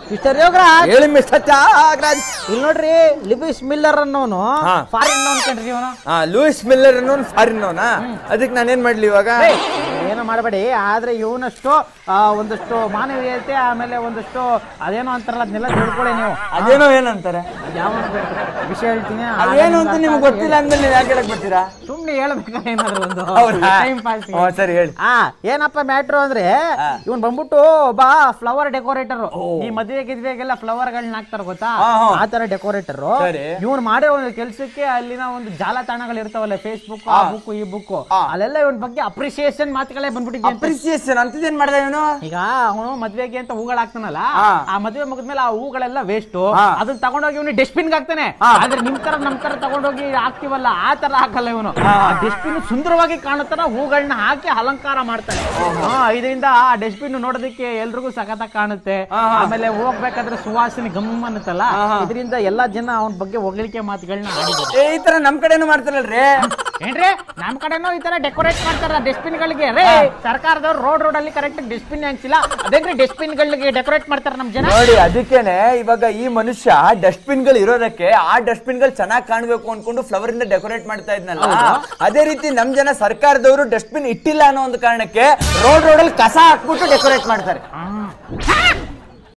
Mister ಯೋಗ ಹೇಳಿ mister Thyagaraj ಇಲ್ಲಿ ನೋಡ್ರಿ ಲಿಬಿಸ್ ಮಿಲ್ಲರ್ ಅನ್ನೋನು ಹಾ. ಫಾರಿನ್ ಅನ್ಕೊಂಡ್ರಿ ಇವನು ಹಾ ಲೂಯಿಸ್ ಮಿಲ್ಲರ್ ಅನ್ನೋನ್ ಫಾರಿನ್ ಅವನ ಅದಕ್ಕೆ ನಾನೇನ್ ಮಾಡ್ಲಿ ಇವಾಗ ಏನೋ ಮಾಡಬೇಡಿ ಆದ್ರೆ ಇವನಷ್ಟು ಆ, ಒಂದಷ್ಟು ಮಾನವೀಯತೆ ಆಮೇಲೆ ಒಂದಷ್ಟು ಅದೇನೋ ಅಂತಾರಲ್ಲ ಅದನ್ನೆಲ್ಲ ತಿಳ್ಕೊಳ್ಳಿ ನೀವು ಅದೇನೋ ಏನಂತಾರೆ ಯಾವ ವಿಷಯ ಹೇಳ್ತೀನಿ ಅದೇನು ಅಂತ ನಿಮ್ಗೆ ಗೊತ್ತಿಲ್ಲ ಅಂದ್ಮೇಲೆ ನೀವು ಯಾಕೆ ಹೇಳಕ್ ಬರ್ತೀರಾ ಸುಮ್ನೆ ಹೇಳ್ಬೇಕಲ್ಲ ಏನಾದ್ರು ಒಂದು ಹೌದಾ ಟೈಮ್ ಪಾಸ್ ಹ್ಞೂ, ಸರಿ ಹೇಳಿ ಆ ಏನಪ್ಪ ಮ್ಯಾಟ್ರು ಅಂದ್ರೆ ಇವನ್ ಬಂದ್ಬಿಟ್ಟು ಒಬ್ಬ ಫ್ಲವರ್ ಡೆಕೋರೇಟರ್ ಈ ಮದುವೆ ಗಿದ್ವೆಗೆಲ್ಲ ಫ್ಲವರ್ ಗಳನ್ನ ಹಾಕ್ತಾರ ಗೊತ್ತಾ ಹಾ, ಹಾ. ಆ ತರ ಡೆಕೋರೇಟರ್ ಸರಿ. ಇವನ್ ಮಾಡೋ ಒಂದು ಕೆಲ್ಸಕ್ಕೆ ಅಲ್ಲಿನ ಒಂದು ಜಾಲತಾಣಗಳು ಇರ್ತಾವಲ್ಲ ಫೇಸ್ಬುಕ್ ಆ ಬುಕ್ ಈ ಬುಕ್ ಅಲ್ಲೆಲ್ಲ ಇವನ್ ಬಗ್ಗೆ ಅಪ್ರಿಸಿಯೇಷನ್ ಮಾತುಗಳೇ ಬಂದ್ಬಿಟ್ಟಿದೆ ಅಂತ. ಅಪ್ರಿಸಿಯೇಷನ್ ಅಂತದೇನ್ ಮಾಡ್ದ ಇವನು ಈಗ ಅವನು ಮದ್ವೆಗೆ ಅಂತ ಹೂಗಳು ಹಾಕ್ತಾನಲ್ಲ ಹಾ. ಆ ಮದ್ವೆ ಮುಗಿದ್ಮೇಲೆ ಆ ಹೂಗಳೆಲ್ಲ ವೇಸ್ಟ್ ಹಾ. ಅದನ್ನ ತಗೊಂಡೋಗಿ ಇವನು ಡಸ್ಟ್ಬಿನ್ ಹಾಕ್ತಾನೆ ಆದ್ರೆ ನಿಮ್ ತರ ನಮ್ ತರ ತಗೊಂಡೋಗಿ ಹಾಕ್ತಿವಲ್ಲ ಆ ತರ ಹಾಕಲ್ಲ ಇವನು ಡಸ್ಟ್ಬಿನ್ ಸುಂದರವಾಗಿ ಕಾಣುತ್ತಾನ ಹೂಗಳನ್ನ ಹಾಕಿ ಅಲಂಕಾರ ಮಾಡ್ತಾನೆ ಹಾ, ಇದರಿಂದ ಆ ಡಸ್ಟ್ಬಿನ್ ನೋಡೋದಕ್ಕೆ ಎಲ್ರಿಗೂ ಸಖತ್ತಾಗಿ ಕಾಣುತ್ತೆ ಆಮೇಲೆ ಹೋಗ್ಬೇಕಾದ್ರೆ ಸುವಾಸನೆ ಗಮ್ ಅನ್ನುತ್ತಲ್ಲ ಇದರಿಂದ ಎಲ್ಲಾ ಜನ ಅವನ ಬಗ್ಗೆ ಹೊಗಳಿಕೆ ಮಾತುಗಳನ್ನ ಆಡಿದ್ದಾರೆ ಏ ಈ ತರ ನಮ್ ಕಡೆನೂ ಮಾಡ್ತಾರಲ್ರಿ ಏನ್ರಿ ನಮ್ ಕಡೆನೂ ಈ ತರ ಡೆಕೋರೇಟ್ ಮಾಡ್ತಾರ ಡಸ್ಟ್ಬಿನ್ ಗಳಿಗೆ ರೇ ಸರ್ಕಾರದವ್ರು ರೋಡ್ ರೋಡ್ ಅಲ್ಲಿ ಕರೆಕ್ಟ್ ಡಸ್ಟ್ಬಿನ್ ಹಂಚಿಲ್ಲ ಅದೇನ್ರಿ ಡಸ್ಟ್ಬಿನ್ ಗಳಿಗೆ ಡೆಕೋರೇಟ್ ಮಾಡ್ತಾರ ನಮ್ ಜನ ನೋಡಿ ಅದಕ್ಕೇನೆ ಇವಾಗ ಈ ಮನುಷ್ಯ ಡಸ್ಟ್ಬಿನ್ ಗಳು ಇರೋದಕ್ಕೆ ಆ ಡಸ್ಟ್ಬಿನ್ ಗಳು ಚೆನ್ನಾಗಿ ಕಾಣ್ಬೇಕು ಅನ್ಕೊಂಡು ಫ್ಲವರ್ ಇಂದ ಡೆಕೋರೇಟ್ ಮಾಡ್ತಾ ಇದ್ನಲ್ಲ ಅದೇ ರೀತಿ ನಮ್ ಜನ ಸರ್ಕಾರದವರು ಡಸ್ಟ್ಬಿನ್ ಇಟ್ಟಿಲ್ಲ ಅನ್ನೋ ಒಂದು ಕಾರಣಕ್ಕೆ ರೋಡ್ ರೋಡ್ ಅಲ್ಲಿ ಕಸ ಹಾಕ್ಬಿಟ್ಟು ಡೆಕೋರೇಟ್ ಮಾಡ್ತಾರೆ ಆ.